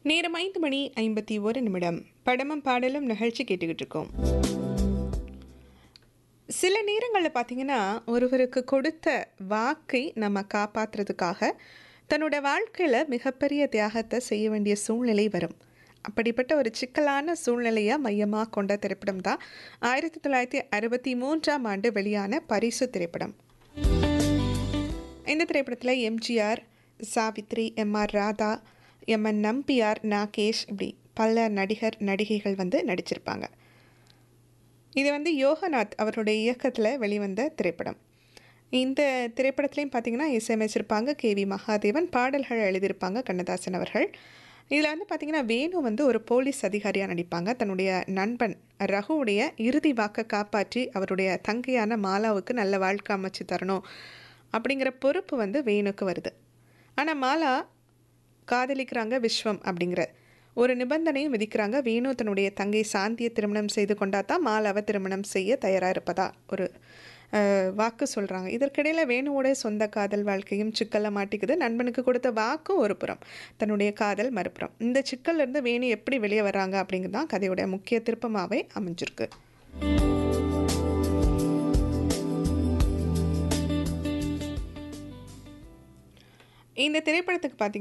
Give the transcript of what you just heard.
நேரம் ஐந்து மணி ஐம்பத்தி ஒரு நிமிடம் படமும் பாடலும் நிகழ்ச்சி கேட்டுக்கிட்டு இருக்கோம் சில நேரங்களில் பார்த்தீங்கன்னா ஒருவருக்கு கொடுத்த வாக்கை நம்ம காப்பாற்றுறதுக்காக தன்னோட வாழ்க்கையில் மிகப்பெரிய தியாகத்தை செய்ய வேண்டிய சூழ்நிலை வரும் அப்படிப்பட்ட ஒரு சிக்கலான சூழ்நிலையை மையமாக கொண்ட திரைப்படம் தான் ஆயிரத்தி தொள்ளாயிரத்தி அறுபத்தி மூன்றாம் ஆண்டு வெளியான பரிசு திரைப்படம் இந்த திரைப்படத்தில் எம்ஜிஆர் சாவித்ரி எம்ஆர் ராதா எம்என் நம்பியார் நாகேஷ் இப்படி பல நடிகர் நடிகைகள் வந்து நடிச்சிருப்பாங்க இது வந்து யோகநாத் அவருடைய இயக்கத்தில் வெளிவந்த திரைப்படம் இந்த திரைப்படத்துலையும் பார்த்தீங்கன்னா இசையமைச்சிருப்பாங்க கே வி மகாதேவன் பாடல்கள் எழுதியிருப்பாங்க கண்ணதாசன் அவர்கள் இதில் வந்து பார்த்திங்கன்னா வேணு வந்து ஒரு போலீஸ் அதிகாரியாக நடிப்பாங்க தன்னுடைய நண்பன் ரகுவுடைய இறுதி வாக்கை காப்பாற்றி அவருடைய தங்கையான மாலாவுக்கு நல்ல வாழ்க்கை அமைச்சு தரணும் அப்படிங்கிற பொறுப்பு வந்து வேணுக்கு வருது ஆனால் மாலா காதலிக்கிறாங்க விஸ்வம் அப்படிங்கிற ஒரு நிபந்தனையும் விதிக்கிறாங்க வேணு தன்னுடைய தங்கை சாந்தியை திருமணம் செய்து கொண்டா தான் மாலாவை திருமணம் செய்ய தயாராக இருப்பதா ஒரு அஹ், வாக்கு சொல்கிறாங்க இதற்கிடையில் வேணுவோட சொந்த காதல் வாழ்க்கையும் சிக்கலில் மாட்டிக்குது நண்பனுக்கு கொடுத்த வாக்கும் ஒரு புறம் தன்னுடைய காதல் மறுபுறம் இந்த சிக்கல்ல இருந்து வேணு எப்படி வெளியே வர்றாங்க அப்படிங்கிறது தான் கதையோட முக்கிய திருப்பமாகவே அமைஞ்சிருக்கு இந்த திரைப்படத்துக்கு பார்த்தீங்கன்னா